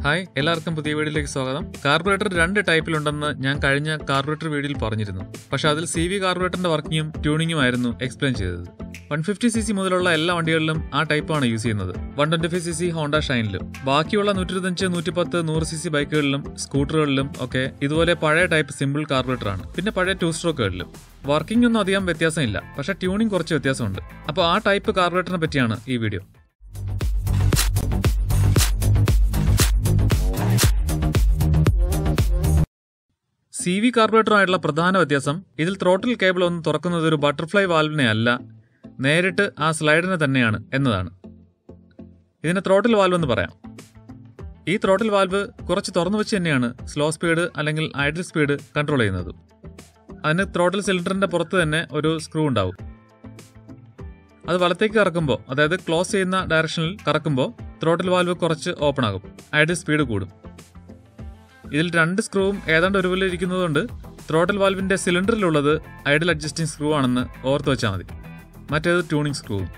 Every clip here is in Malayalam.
ഹായ് എല്ലാവർക്കും പുതിയ വീഡിയോയിലേക്ക് സ്വാഗതം കാർബറേറ്റർ രണ്ട് ടൈപ്പിലുണ്ടെന്ന് ഞാൻ കഴിഞ്ഞ കാർബറേറ്റർ വീഡിയോയിൽ പറഞ്ഞിരുന്നു പക്ഷെ അതിൽ സി വി കാർബറേറ്ററിന്റെ വർക്കിങ്ങും ട്യൂണിങ്ങും ആയിരുന്നു എക്സ്പ്ലെയിൻ ചെയ്തത് വൺ ഫിഫ്റ്റി സി സി മുതലുള്ള എല്ലാ വണ്ടികളിലും ആ ടൈപ്പാണ് യൂസ് ചെയ്യുന്നത് one twenty five C C Honda ഷൈനിലും ബാക്കിയുള്ള നൂറ്റിരുപത്തഞ്ച് നൂറ്റിപ്പത്ത് നൂറ് സി സി ബൈക്കുകളിലും സ്കൂട്ടറുകളിലും ഒക്കെ ഇതുപോലെ പഴയ ടൈപ്പ് സിമ്പിൾ കാർബറേറ്റർ ആണ് പിന്നെ പഴയ ടു സ്ട്രോക്കുകളിലും വർക്കിംഗ് ഒന്നും അധികം വ്യത്യാസമില്ല പക്ഷെ ട്യൂണിംഗ് കുറച്ച് വ്യത്യാസമുണ്ട് അപ്പോൾ ആ ടൈപ്പ് കാർബറേറ്ററിനെ പറ്റിയാണ് ഈ വീഡിയോ സി വി കാർബറേറ്ററുമായിട്ടുള്ള പ്രധാന വ്യത്യാസം ഇതിൽ ത്രോട്ടിൽ കേബിൾ ഒന്ന് തുറക്കുന്നത് ഒരു ബട്ടർഫ്ലൈ വാൽവിനെ അല്ല നേരിട്ട് ആ സ്ലൈഡിനെ തന്നെയാണ് എന്നതാണ് ഇതിനെ ത്രോട്ടിൽ വാൽവ് എന്ന് പറയാം ഈ ത്രോട്ടിൽ വാൽവ് കുറച്ച് തുറന്നു വെച്ച് തന്നെയാണ് സ്ലോ സ്പീഡ് അല്ലെങ്കിൽ ഐഡിൽ സ്പീഡ് കൺട്രോൾ ചെയ്യുന്നത് അതിന് ത്രോട്ടിൽ സിലിണ്ടറിന്റെ പുറത്ത് തന്നെ ഒരു സ്ക്രൂ ഉണ്ടാവും അത് വലത്തേക്ക് കറക്കുമ്പോൾ അതായത് ക്ലോസ് ചെയ്യുന്ന ഡയറക്ഷനിൽ കറക്കുമ്പോൾ ത്രോട്ടിൽ വാൽവ് കുറച്ച് ഓപ്പൺ ആകും ഐഡിൽ സ്പീഡ് കൂടും ഇതിൽ രണ്ട് സ്ക്രൂവും ഏതാണ്ട് ഒരുപോലെ ഇരിക്കുന്നതുകൊണ്ട് ത്രോട്ടൽ വാൽവിന്റെ സിലിണ്ടറിലുള്ളത് ഐഡൽ അഡ്ജസ്റ്റിംഗ് സ്ക്രൂ ആണെന്ന് ഓർത്ത് വെച്ചാൽ മതി മറ്റേത് ട്യൂണിംഗ് സ്ക്രൂവും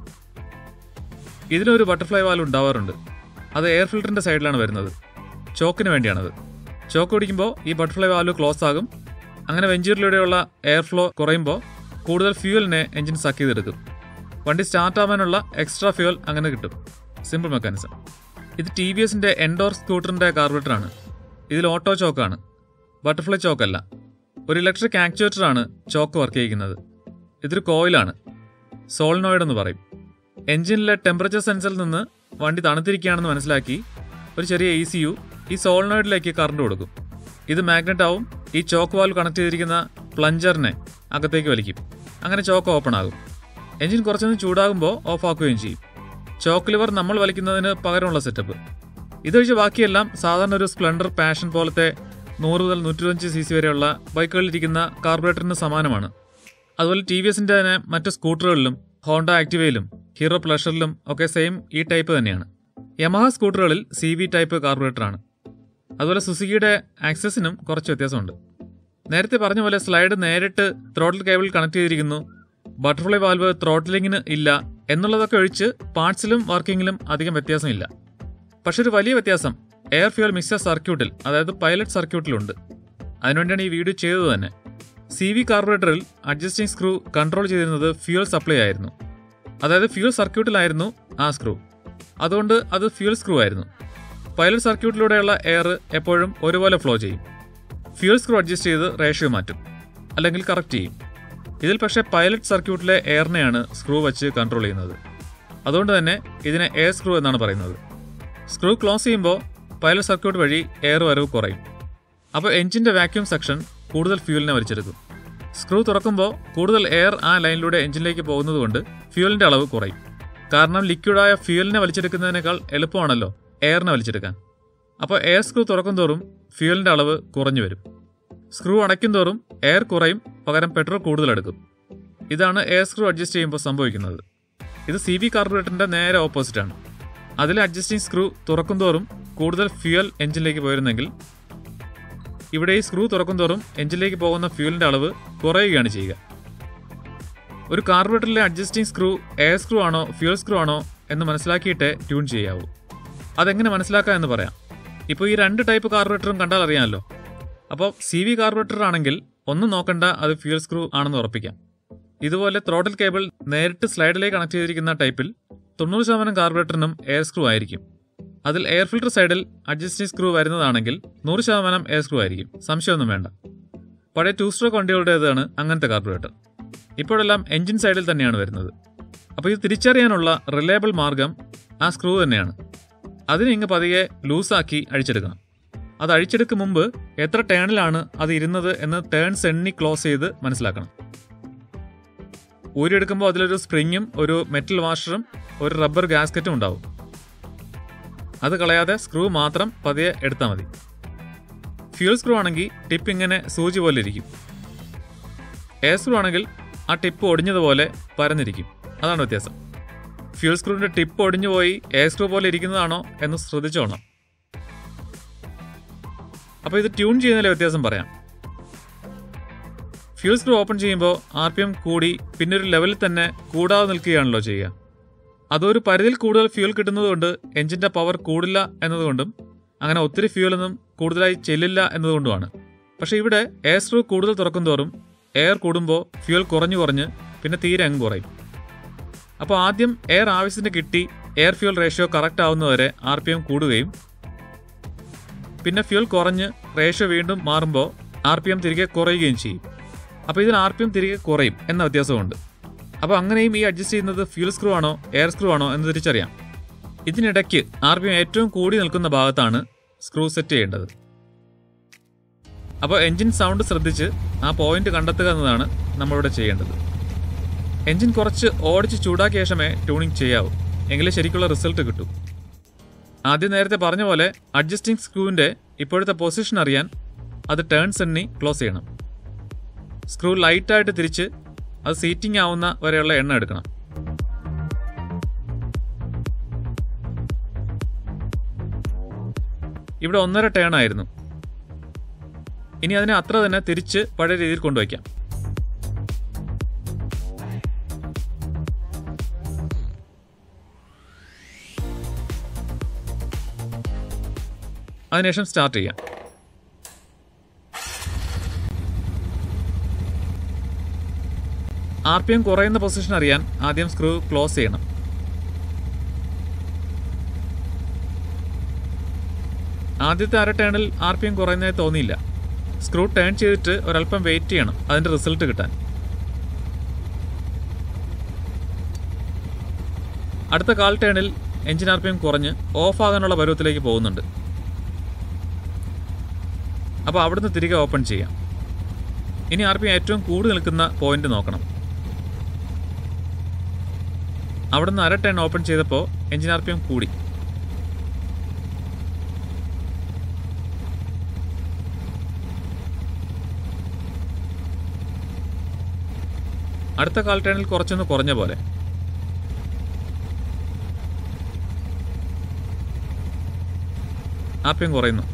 ഇതിനൊരു ബട്ടർഫ്ലൈ വാൽവ് ഉണ്ടാവാറുണ്ട് അത് എയർ ഫിൽറ്ററിന്റെ സൈഡിലാണ് വരുന്നത് ചോക്കിന് വേണ്ടിയാണത് ചോക്ക് പിടിക്കുമ്പോൾ ഈ ബട്ടർഫ്ലൈ വാൽവ് ക്ലോസ് ആകും അങ്ങനെ വെഞ്ചൂരിലൂടെയുള്ള എയർ ഫ്ലോ കുറയുമ്പോൾ കൂടുതൽ ഫ്യൂവലിനെ എഞ്ചിൻ സക്ക് ചെയ്തെടുക്കും വണ്ടി സ്റ്റാർട്ട് ആവാനുള്ള എക്സ്ട്രാ ഫ്യൂവൽ അങ്ങനെ കിട്ടും സിമ്പിൾ മെക്കാനിസം ഇത് ടി വി എസിന്റെ എൻഡോർ സ്കൂട്ടറിന്റെ കാർബറേറ്ററാണ് ഇതിൽ ഓട്ടോ ചോക്കാണ് ബട്ടർഫ്ലൈ ചോക്കല്ല ഒരു ഇലക്ട്രിക് ആക്ച്വേറ്റർ ആണ് ചോക്ക് വർക്ക് ചെയ്യിക്കുന്നത് ഇതൊരു കോയിലാണ് സോളിനോയിഡ് എന്ന് പറയും എഞ്ചിനിലെ ടെമ്പറേച്ചർ സെൻസറിൽ നിന്ന് വണ്ടി തണുത്തിരിക്കുകയാണെന്ന് മനസ്സിലാക്കി ഒരു ചെറിയ എ സി യു ഈ സോളിനോയിഡിലേക്ക് കറണ്ട് കൊടുക്കും ഇത് മാഗ്നറ്റ് ആവും ഈ ചോക്ക് വാൽവ് കണക്ട് ചെയ്തിരിക്കുന്ന പ്ലഞ്ചറിനെ അകത്തേക്ക് വലിക്കും അങ്ങനെ ചോക്ക് ഓപ്പൺ ആകും എഞ്ചിൻ കുറച്ചൊന്ന് ചൂടാകുമ്പോൾ ഓഫ് ആക്കുകയും ചെയ്യും ചോക്ക് ലിവർ നമ്മൾ വലിക്കുന്നതിന് പകരമുള്ള സെറ്റപ്പ് ഇതൊഴിച്ച് ബാക്കിയെല്ലാം സാധാരണ ഒരു സ്പ്ലെൻഡർ പാഷൻ പോലത്തെ നൂറ് മുതൽ നൂറ്റിരുപഞ്ച് സി സി വരെയുള്ള ബൈക്കുകളിലിരിക്കുന്ന കാർബറേറ്ററിന് സമാനമാണ് അതുപോലെ ടി വി എസിന്റെ തന്നെ മറ്റ് സ്കൂട്ടറുകളിലും ഹോണ്ട ആക്ടിവയിലും ഹീറോ പ്ലഷറിലും ഒക്കെ സെയിം ഈ ടൈപ്പ് തന്നെയാണ് യമഹ സ്കൂട്ടറുകളിൽ സി വി ടൈപ്പ് കാർബറേറ്ററാണ് അതുപോലെ സുസുക്കിയുടെ ആക്സസിനും കുറച്ച് വ്യത്യാസമുണ്ട് നേരത്തെ പറഞ്ഞ പോലെ സ്ലൈഡ് നേരിട്ട് ത്രോട്ടിൽ കേബിൾ കണക്ട് ചെയ്തിരിക്കുന്നു ബട്ടർഫ്ലൈ വാൽവ് ത്രോട്ടിലിങ്ങിന് ഇല്ല എന്നുള്ളതൊക്കെ ഒഴിച്ച് പാർട്സിലും വർക്കിങ്ങിലും അധികം വ്യത്യാസമില്ല പക്ഷെ ഒരു വലിയ വ്യത്യാസം എയർ ഫ്യൂൽ മിക്സർ സർക്യൂട്ടിൽ അതായത് പൈലറ്റ് സർക്യൂട്ടിലുണ്ട് അതിനുവേണ്ടിയാണ് ഈ വീഡിയോ ചെയ്തത് തന്നെ സി വി കാർബറേറ്ററിൽ അഡ്ജസ്റ്റിംഗ് സ്ക്രൂ കൺട്രോൾ ചെയ്തിരുന്നത് ഫ്യൂൽ സപ്ലൈ ആയിരുന്നു അതായത് ഫ്യൂൽ സർക്യൂട്ടിലായിരുന്നു ആ സ്ക്രൂ അതുകൊണ്ട് അത് ഫ്യൂൽ സ്ക്രൂ ആയിരുന്നു പൈലറ്റ് സർക്യൂട്ടിലൂടെയുള്ള എയർ എപ്പോഴും ഒരുപോലെ ഫ്ലോ ചെയ്യും ഫ്യൂൽ സ്ക്രൂ അഡ്ജസ്റ്റ് ചെയ്ത് റേഷ്യോ മാറ്റും അല്ലെങ്കിൽ കറക്റ്റ് ചെയ്യും ഇതിൽ പക്ഷേ പൈലറ്റ് സർക്യൂട്ടിലെ എയറിനെയാണ് സ്ക്രൂ വെച്ച് കൺട്രോൾ ചെയ്യുന്നത് അതുകൊണ്ട് തന്നെ ഇതിനെ എയർ സ്ക്രൂ എന്നാണ് പറയുന്നത് സ്ക്രൂ ക്ലോസ് ചെയ്യുമ്പോൾ പൈലറ്റ് സർക്യൂട്ട് വഴി എയർ വരവ് കുറയും അപ്പോൾ എഞ്ചിന്റെ വാക്യൂം സെക്ഷൻ കൂടുതൽ ഫ്യൂലിനെ വലിച്ചെടുക്കും സ്ക്രൂ തുറക്കുമ്പോൾ കൂടുതൽ എയർ ആ ലൈനിലൂടെ എഞ്ചിനിലേക്ക് പോകുന്നതുകൊണ്ട് ഫ്യൂലിന്റെ അളവ് കുറയും കാരണം ലിക്വിഡായ ഫ്യൂലിനെ വലിച്ചെടുക്കുന്നതിനേക്കാൾ എളുപ്പമാണല്ലോ എയറിനെ വലിച്ചെടുക്കാൻ അപ്പോൾ എയർ സ്ക്രൂ തുറക്കും തോറും ഫ്യൂലിന്റെ അളവ് കുറഞ്ഞു വരും സ്ക്രൂ അടയ്ക്കും തോറും എയർ കുറയും പകരം പെട്രോൾ കൂടുതൽ എടുക്കും ഇതാണ് എയർ സ്ക്രൂ അഡ്ജസ്റ്റ് ചെയ്യുമ്പോൾ സംഭവിക്കുന്നത് ഇത് സി വി കാർബറേറ്ററിന്റെ നേരെ ഓപ്പോസിറ്റ് ആണ് അതിലെ അഡ്ജസ്റ്റിംഗ് സ്ക്രൂ തുറക്കും തോറും കൂടുതൽ ഫ്യൂൽ എഞ്ചിനിലേക്ക് പോയിരുന്നെങ്കിൽ ഇവിടെ ഈ സ്ക്രൂ തുറക്കും തോറും എഞ്ചിനിലേക്ക് പോകുന്ന ഫ്യൂലിന്റെ അളവ് കുറയുകയാണ് ചെയ്യുക ഒരു കാർബറേറ്ററിലെ അഡ്ജസ്റ്റിംഗ് സ്ക്രൂ എയർ സ്ക്രൂ ആണോ ഫ്യൂൽ സ്ക്രൂ ആണോ എന്ന് മനസ്സിലാക്കിയിട്ടേ ട്യൂൺ ചെയ്യാവൂ അതെങ്ങനെ മനസ്സിലാക്കാം എന്ന് പറയാം ഇപ്പോൾ ഈ രണ്ട് ടൈപ്പ് കാർബറേറ്ററും കണ്ടാൽ അറിയാമല്ലോ അപ്പോൾ സി വി കാർബറേറ്റർ ആണെങ്കിൽ ഒന്നും നോക്കണ്ട അത് ഫ്യൂൽ സ്ക്രൂ ആണെന്ന് ഉറപ്പിക്കാം ഇതുപോലെ ത്രോട്ടിൽ കേബിൾ നേരിട്ട് സ്ലൈഡിലേക്ക് കണക്ട് ചെയ്തിരിക്കുന്ന ടൈപ്പിൽ തൊണ്ണൂറ് ശതമാനം കാർബറേറ്ററിനും എയർ സ്ക്രൂ ആയിരിക്കും അതിൽ എയർ ഫിൽട്ടർ സൈഡിൽ അഡ്ജസ്റ്റിംഗ് സ്ക്രൂ വരുന്നതാണെങ്കിൽ നൂറ് ശതമാനം എയർ സ്ക്രൂ ആയിരിക്കും സംശയമൊന്നും വേണ്ട പഴയ ടു സ്ട്രോക്ക് വണ്ടികളുടേതാണ് അങ്ങനത്തെ കാർബറേറ്റർ ഇപ്പോഴെല്ലാം എഞ്ചിൻ സൈഡിൽ തന്നെയാണ് വരുന്നത് അപ്പോൾ ഇത് തിരിച്ചറിയാനുള്ള റിലയബിൾ മാർഗം ആ സ്ക്രൂ തന്നെയാണ് അതിനെ ഇങ്ങ് പതിയെ ലൂസാക്കി അഴിച്ചെടുക്കണം അത് അഴിച്ചെടുക്കും മുമ്പ് എത്ര ടേണിലാണ് അത് ഇരുന്നത് എന്ന് ടേൺസ് എണ്ണി ക്ലോസ് ചെയ്ത് മനസ്സിലാക്കണം ഊരിയെടുക്കുമ്പോൾ അതിലൊരു സ്പ്രിങ്ങും ഒരു മെറ്റൽ വാഷറും ഒരു റബ്ബർ ഗാസ്കറ്റും ഉണ്ടാവും അത് കളയാതെ സ്ക്രൂ മാത്രം പതിയെ എടുത്താൽ മതി ഫ്യൂൽ സ്ക്രൂ ആണെങ്കിൽ ടിപ്പ് ഇങ്ങനെ സൂചി പോലെ ഇരിക്കും എയർ സ്ക്രൂ ആണെങ്കിൽ ആ ടിപ്പ് ഒടിഞ്ഞതുപോലെ പരന്നിരിക്കും അതാണ് വ്യത്യാസം ഫ്യൂൽ സ്ക്രൂവിന്റെ ടിപ്പ് ഒടിഞ്ഞു പോയി എയർ സ്ക്രൂ പോലെ ഇരിക്കുന്നതാണോ എന്ന് ശ്രദ്ധിച്ചോണം അപ്പോൾ ഇത് ട്യൂൺ ചെയ്യുന്നതിലെ വ്യത്യാസം പറയാം ഫ്യൂൽ സ്ക്രൂ ഓപ്പൺ ചെയ്യുമ്പോൾ ആർ പി എം കൂടി പിന്നെ ഒരു ലെവലിൽ തന്നെ കൂടാതെ നിൽക്കുകയാണല്ലോ ചെയ്യുക അതൊരു പരിധിയിൽ കൂടുതൽ ഫ്യൂൽ കിട്ടുന്നതുകൊണ്ട് എഞ്ചിന്റെ പവർ കൂടില്ല എന്നതുകൊണ്ടും അങ്ങനെ ഒത്തിരി ഫ്യൂലൊന്നും കൂടുതലായി ചെല്ലില്ല എന്നതുകൊണ്ടുമാണ് പക്ഷേ ഇവിടെ എയർ സ്ക്രൂ കൂടുതൽ തുറക്കും തോറും എയർ കൂടുമ്പോൾ ഫ്യൂൽ കുറഞ്ഞു കുറഞ്ഞ് പിന്നെ തീരെ അങ്ങ് കുറയും അപ്പോൾ ആദ്യം എയർ ആവശ്യത്തിന് കിട്ടി എയർ ഫ്യൂൽ റേഷ്യോ കറക്റ്റ് ആവുന്നവരെ ആർ പി എം കൂടുകയും പിന്നെ ഫ്യൂൽ കുറഞ്ഞ് റേഷ്യോ വീണ്ടും മാറുമ്പോൾ ആർ പി എം തിരികെ കുറയുകയും ചെയ്യും അപ്പോൾ ഇതിൽ ആർ പി എം തിരികെ കുറയും എന്ന വ്യത്യാസമുണ്ട് അപ്പോൾ അങ്ങനെയും ഈ അഡ്ജസ്റ്റ് ചെയ്യുന്നത് ഫ്യൂൽ സ്ക്രൂ ആണോ എയർ സ്ക്രൂ ആണോ എന്ന് തിരിച്ചറിയാം ഇതിനിടയ്ക്ക് ആർ പി എം ഏറ്റവും കൂടി നിൽക്കുന്ന ഭാഗത്താണ് സ്ക്രൂ സെറ്റ് ചെയ്യേണ്ടത് അപ്പോൾ എൻജിൻ സൗണ്ട് ശ്രദ്ധിച്ച് ആ പോയിന്റ് കണ്ടെത്തുക എന്നതാണ് നമ്മളിവിടെ ചെയ്യേണ്ടത് എൻജിൻ കുറച്ച് ഓടിച്ച് ചൂടാക്കിയ ശേഷമേ ട്യൂണിംഗ് ചെയ്യാവൂ എങ്കിലേ ശരിക്കുള്ള റിസൾട്ട് കിട്ടൂ ആദ്യം നേരത്തെ പറഞ്ഞ പോലെ അഡ്ജസ്റ്റിംഗ് സ്ക്രൂവിൻ്റെ ഇപ്പോഴത്തെ പൊസിഷൻ അറിയാൻ അത് ടേൺസ് എണ്ണി ക്ലോസ് ചെയ്യണം സ്ക്രൂ ലൈറ്റായിട്ട് തിരിച്ച് അത് സീറ്റിംഗ് ആവുന്ന വരെയുള്ള എണ്ണ എടുക്കണം ഇവിടെ ഒന്നര ടേൺ ആയിരുന്നു ഇനി അതിനെ അത്ര തന്നെ തിരിച്ച് പഴയ രീതിയിൽ കൊണ്ടുവയ്ക്കാം അതിനുശേഷം സ്റ്റാർട്ട് ചെയ്യാം ആർ പി എം കുറയുന്ന പൊസിഷൻ അറിയാൻ ആദ്യം സ്ക്രൂ ക്ലോസ് ചെയ്യണം ആദ്യത്തെ അര ടേണിൽ ആർ പി എം കുറയുന്നതായി തോന്നിയില്ല സ്ക്രൂ ടേൺ ചെയ്തിട്ട് ഒരല്പം വെയിറ്റ് ചെയ്യണം അതിന്റെ റിസൾട്ട് കിട്ടാൻ അടുത്ത കാൽ ടേണിൽ എഞ്ചിൻ ആർ പി എം കുറഞ്ഞ് ഓഫ് ആകാനുള്ള പരുവത്തിലേക്ക് പോകുന്നുണ്ട് അപ്പോൾ അവിടുന്ന് തിരികെ ഓപ്പൺ ചെയ്യാം ഇനി ആർ പി എം ഏറ്റവും കൂടി നിൽക്കുന്ന പോയിന്റ് നോക്കണം അവിടുന്ന് അര ടേൺ ഓപ്പൺ ചെയ്തപ്പോൾ എഞ്ചിൻ ആർ പി എം കൂടി അടുത്ത കാൽ ടേണിൽ കുറച്ചൊന്ന് കുറഞ്ഞ പോലെ ആർ പി എം കുറയുന്നു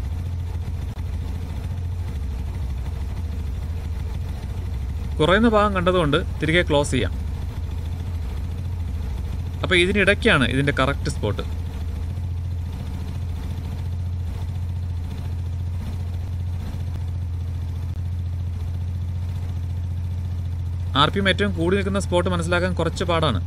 കുറയുന്ന ഭാഗം കണ്ടതുകൊണ്ട് തിരികെ ക്ലോസ് ചെയ്യാം അപ്പോൾ ഇതിനിടയ്ക്കാണ് ഇതിന്റെ correct spot R P M ഏറ്റവും കൂടി നിൽക്കുന്ന സ്പോട്ട് മനസ്സിലാക്കാൻ കുറച്ച് പാടാണ്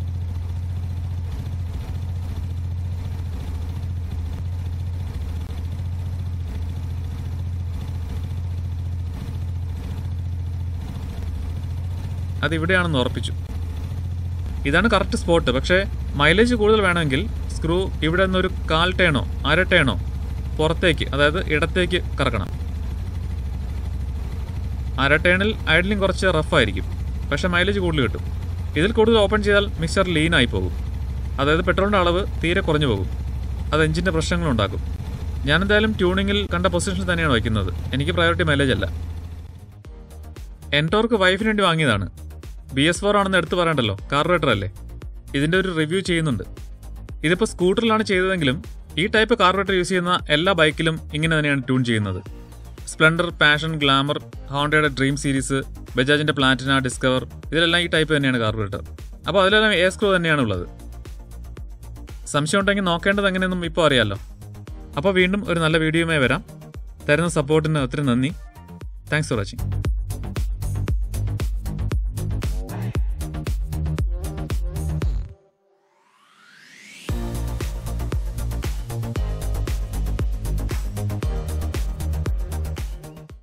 അത് ഇവിടെയാണെന്ന് ഉറപ്പിച്ചു ഇതാണ് കറക്റ്റ് സ്പോട്ട് പക്ഷേ മൈലേജ് കൂടുതൽ വേണമെങ്കിൽ സ്ക്രൂ ഇവിടെ നിന്നൊരു കാൽ ടേണോ അര ടേണോ പുറത്തേക്ക് അതായത് ഇടത്തേക്ക് കറക്കണം അര ടേണിൽ ഐഡലിംഗ് കുറച്ച് റഫായിരിക്കും പക്ഷേ മൈലേജ് കൂടുതൽ കിട്ടും ഇതിൽ കൂടുതൽ ഓപ്പൺ ചെയ്താൽ മിക്സർ ലീൻ ആയി പോകും അതായത് പെട്രോളിൻ്റെ അളവ് തീരെ കുറഞ്ഞു പോകും അത് എഞ്ചിൻ്റെ പ്രശ്നങ്ങളുണ്ടാക്കും ഞാൻ എന്തായാലും ട്യൂണിങ്ങിൽ കണ്ട പൊസിഷനിൽ തന്നെയാണ് വയ്ക്കുന്നത് എനിക്ക് പ്രയോറിറ്റി മൈലേജ് അല്ല എൻടോർക്ക് വൈഫിന് വേണ്ടി വാങ്ങിയതാണ് ബി എസ് ഫോർ ആണെന്ന് എടുത്തു പറയണ്ടല്ലോ കാർബറേറ്റർ അല്ലേ ഇതിന്റെ ഒരു റിവ്യൂ ചെയ്യുന്നുണ്ട് ഇതിപ്പോൾ സ്കൂട്ടറിലാണ് ചെയ്തതെങ്കിലും ഈ ടൈപ്പ് കാർബറേറ്റർ യൂസ് ചെയ്യുന്ന എല്ലാ ബൈക്കിലും ഇങ്ങനെ തന്നെയാണ് ട്യൂൺ ചെയ്യുന്നത് സ്പ്ലെൻഡർ പാഷൻ ഗ്ലാമർ ഹോണ്ടയുടെ ഡ്രീം സീരീസ് ബജാജിന്റെ പ്ലാറ്റിന ഡിസ്കവർ ഇതിലെല്ലാം ഈ ടൈപ്പ് തന്നെയാണ് കാർബറേറ്റർ അപ്പോൾ അതിലെല്ലാം എ സ്ക്രൂ തന്നെയാണ് ഉള്ളത് സംശയം ഉണ്ടെങ്കിൽ നോക്കേണ്ടത് എങ്ങനെയൊന്നും ഇപ്പോൾ അറിയാമല്ലോ അപ്പോൾ വീണ്ടും ഒരു നല്ല വീഡിയോയുമായി വരാം തരുന്ന സപ്പോർട്ടിന് ഒത്തിരി നന്ദി താങ്ക്സ് ഫോർ വാച്ചിങ്